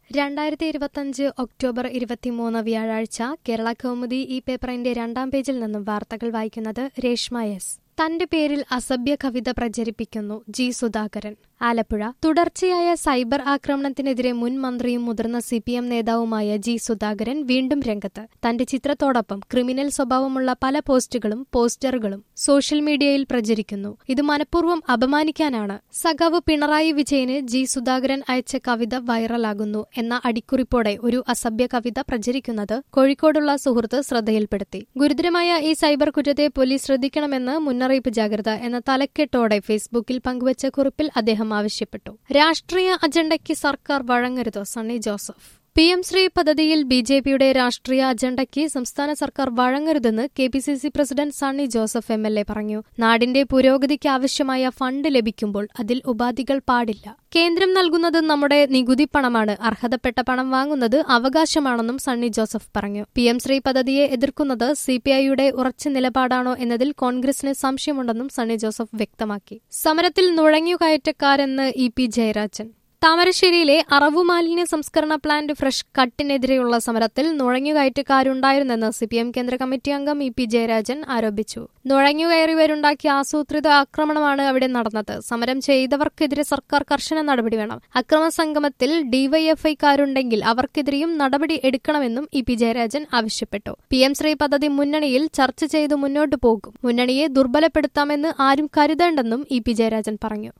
രണ്ടായിരത്തി ഇരുപത്തഞ്ച് ഒക്ടോബർ ഇരുപത്തിമൂന്ന് വ്യാഴാഴ്ച കേരള കൗമുദി ഈ പേപ്പറിന്റെ രണ്ടാം പേജിൽ നിന്നും വാർത്തകൾ വായിക്കുന്നത് രേഷ്മ എസ് തന്റെ പേരിൽ അസഭ്യ കവിത പ്രചരിപ്പിക്കുന്നു ജി സുധാകരൻ ആലപ്പുഴ തുടർച്ചയായ സൈബർ ആക്രമണത്തിനെതിരെ മുൻ മന്ത്രിയും മുതിർന്ന സി പി എം നേതാവുമായ ജി സുധാകരൻ വീണ്ടും രംഗത്ത് തന്റെ ചിത്രത്തോടൊപ്പം ക്രിമിനൽ സ്വഭാവമുള്ള പല പോസ്റ്റുകളും പോസ്റ്ററുകളും സോഷ്യൽ മീഡിയയിൽ പ്രചരിക്കുന്നു ഇത് മനഃപൂർവ്വം അപമാനിക്കാനാണ് സഖാവ് പിണറായി വിജയന് ജി സുധാകരൻ അയച്ച കവിത വൈറലാകുന്നു എന്ന അടിക്കുറിപ്പോടെ ഒരു അസഭ്യ കവിത പ്രചരിക്കുന്നത് കോഴിക്കോടുള്ള സുഹൃത്ത് ശ്രദ്ധയിൽപ്പെടുത്തി ഗുരുതരമായ ഈ സൈബർ കുറ്റത്തെ പോലീസ് ശ്രദ്ധിക്കണമെന്ന് മുന്നറിയിപ്പ് ജാഗ്രത എന്ന തലക്കെട്ടോടെ ഫേസ്ബുക്കിൽ പങ്കുവച്ച കുറിപ്പിൽ അദ്ദേഹം ആവശ്യപ്പെട്ടു രാഷ്ട്രീയ അജണ്ടയ്ക്ക് സർക്കാർ വഴങ്ങരുത് സണ്ണി ജോസഫ് പി എം ശ്രീ പദ്ധതിയിൽ ബി ജെ പിയുടെ രാഷ്ട്രീയ അജണ്ടയ്ക്ക് സംസ്ഥാന സർക്കാർ വഴങ്ങരുതെന്ന് K P C C president Sunny Joseph M L A പറഞ്ഞു നാടിന്റെ പുരോഗതിക്ക് ആവശ്യമായ ഫണ്ട് ലഭിക്കുമ്പോൾ അതിൽ ഉപാധികൾ പാടില്ല കേന്ദ്രം നൽകുന്നത് നമ്മുടെ നികുതി പണമാണ് അർഹതപ്പെട്ട പണം വാങ്ങുന്നത് അവകാശമാണെന്നും സണ്ണി ജോസഫ് പറഞ്ഞു പി എം ശ്രീ പദ്ധതിയെ എതിർക്കുന്നത് സി പി ഐയുടെ ഉറച്ച നിലപാടാണോ എന്നതിൽ കോൺഗ്രസിന് സംശയമുണ്ടെന്നും സണ്ണി ജോസഫ് വ്യക്തമാക്കി സമരത്തിൽ നുഴഞ്ഞുകയറ്റക്കാരെന്ന് ഇ പി ജയരാജൻ താമരശ്ശേരിയിലെ അറവുമാലിന്യ സംസ്കരണ പ്ലാന്റ് ഫ്രഷ് കട്ടിനെതിരെയുള്ള സമരത്തിൽ നുഴഞ്ഞുകയറ്റക്കാരുണ്ടായിരുന്നെന്ന് സിപിഎം കേന്ദ്ര കമ്മിറ്റി അംഗം ഇ പി ജയരാജൻ ആരോപിച്ചു നുഴഞ്ഞുകയറിയവരുണ്ടാക്കിയ ആസൂത്രിത ആക്രമണമാണ് അവിടെ നടന്നത് സമരം ചെയ്തവർക്കെതിരെ സർക്കാർ കർശന നടപടി വേണം അക്രമ സംഗമത്തിൽ ഡിവൈഎഫ്ഐക്കാരുണ്ടെങ്കിൽ അവർക്കെതിരെയും നടപടി എടുക്കണമെന്നും ഇ പി ജയരാജൻ ആവശ്യപ്പെട്ടു പി എം ശ്രീ പദ്ധതി മുന്നണിയിൽ ചർച്ച ചെയ്ത് മുന്നോട്ടു പോകും മുന്നണിയെ ദുർബലപ്പെടുത്താമെന്ന് ആരും കരുതേണ്ടെന്നും ഇ പി ജയരാജൻ പറഞ്ഞു